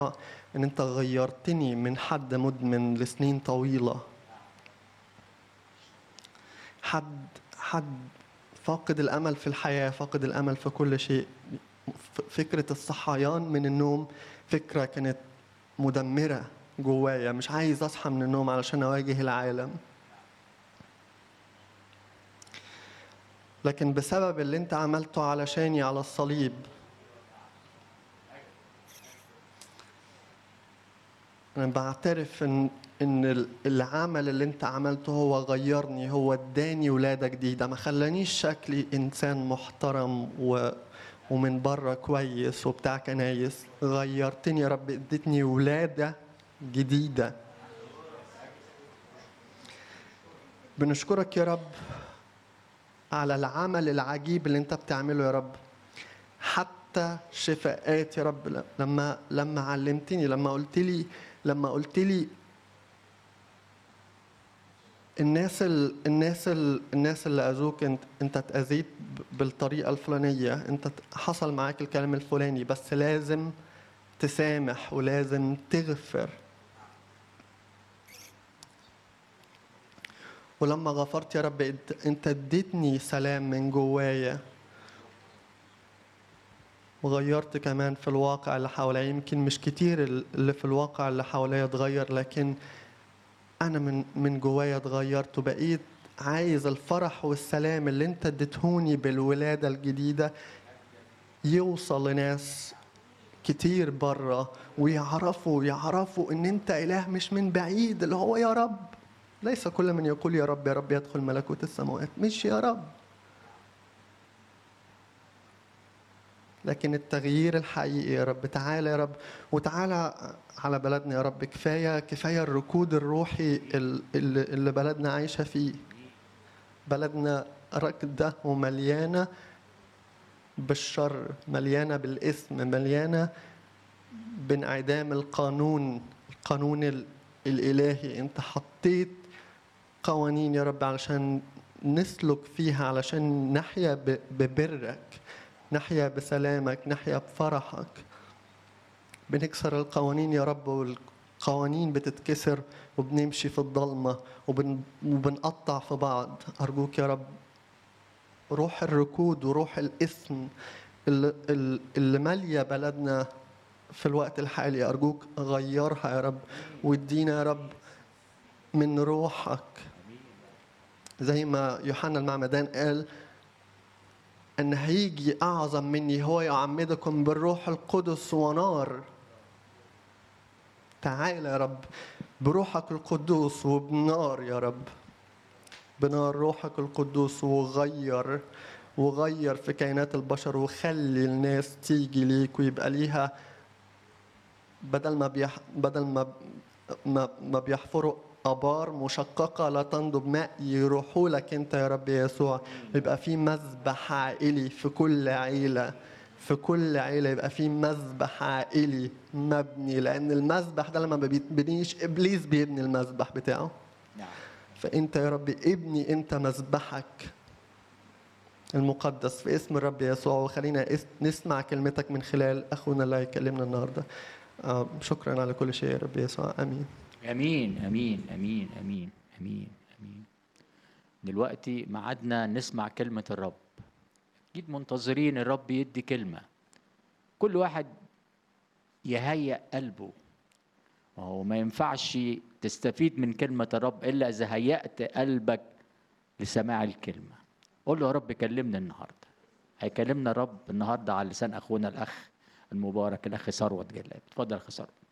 ان انت غيرتني من حد مدمن لسنين طويله حد حد فاقد الامل في الحياه فاقد الامل في كل شيء ف- فكره الصحيان من النوم فكره كانت مدمره جوايا مش عايز اصحى من النوم علشان اواجه العالم لكن بسبب اللي انت عملته علشاني على الصليب انا بعترف ان ان ال- العمل اللي انت عملته هو غيرني هو اداني ولاده جديده ما خلانيش شكلي انسان محترم و ومن بره كويس وبتاع كنايس غيرتني يا رب اديتني ولاده جديده بنشكرك يا رب على العمل العجيب اللي انت بتعمله يا رب حتى شفاءات يا رب لما لما علمتني لما قلت لي لما قلت لي الناس ال الناس ال الناس اللي اذوك انت انت اتاذيت ب- بالطريقه الفلانيه انت ت- حصل معاك الكلام الفلاني بس لازم تسامح ولازم تغفر ولما غفرت يا رب انت- انت اديتني سلام من جوايا وغيرت كمان في الواقع اللي حواليا يمكن مش كتير ال- اللي في الواقع اللي حواليا اتغير لكن انا من من جوايا اتغيرت وبقيت عايز الفرح والسلام اللي انت اديتهوني بالولاده الجديده يوصل لناس كتير بره ويعرفوا يعرفوا ان انت اله مش من بعيد اللي هو يا رب ليس كل من يقول يا رب يا رب يدخل ملكوت السماوات مش يا رب لكن التغيير الحقيقي يا رب تعالى يا رب وتعالى على بلدنا يا رب كفايه كفايه الركود الروحي ال- اللي اللي بلدنا عايشه فيه بلدنا ركده ومليانه بالشر مليانه بالاسم مليانه بانعدام القانون القانون ال- الالهي انت حطيت قوانين يا رب علشان نسلك فيها علشان نحيا ب- ببرك نحيا بسلامك نحيا بفرحك بنكسر القوانين يا رب والقوانين بتتكسر وبنمشي في الضلمة وبن وبنقطع في بعض أرجوك يا رب روح الركود وروح الإثم اللي, اللي مالية بلدنا في الوقت الحالي أرجوك غيرها يا رب وادينا يا رب من روحك زي ما يوحنا المعمدان قال ان هيجي اعظم مني هو يعمدكم بالروح القدس ونار تعال يا رب بروحك القدوس وبنار يا رب بنار روحك القدوس وغير وغير في كيانات البشر وخلي الناس تيجي ليك ويبقى ليها بدل ما بيح بدل ما ما, ما بيحفروا ابار مشققه لا تنضب ماء يروحوا لك انت يا رب يسوع يبقى في مذبح عائلي في كل عيله في كل عيله يبقى في مذبح عائلي مبني لان المذبح ده لما ما بيتبنيش ابليس بيبني المذبح بتاعه نعم فانت يا رب ابني انت مذبحك المقدس في اسم الرب يسوع وخلينا اس- نسمع كلمتك من خلال اخونا اللي هيكلمنا النهارده آه، شكرا على كل شيء يا رب يسوع امين امين امين امين امين امين امين دلوقتي ميعادنا نسمع كلمه الرب اكيد منتظرين الرب يدي كلمه كل واحد يهيأ قلبه وهو ما ينفعش تستفيد من كلمة الرب إلا إذا هيأت قلبك لسماع الكلمة قول له يا رب كلمنا النهاردة هيكلمنا الرب النهاردة على لسان أخونا الأخ المبارك الأخ ثروت جلال اتفضل يا أخ ثروت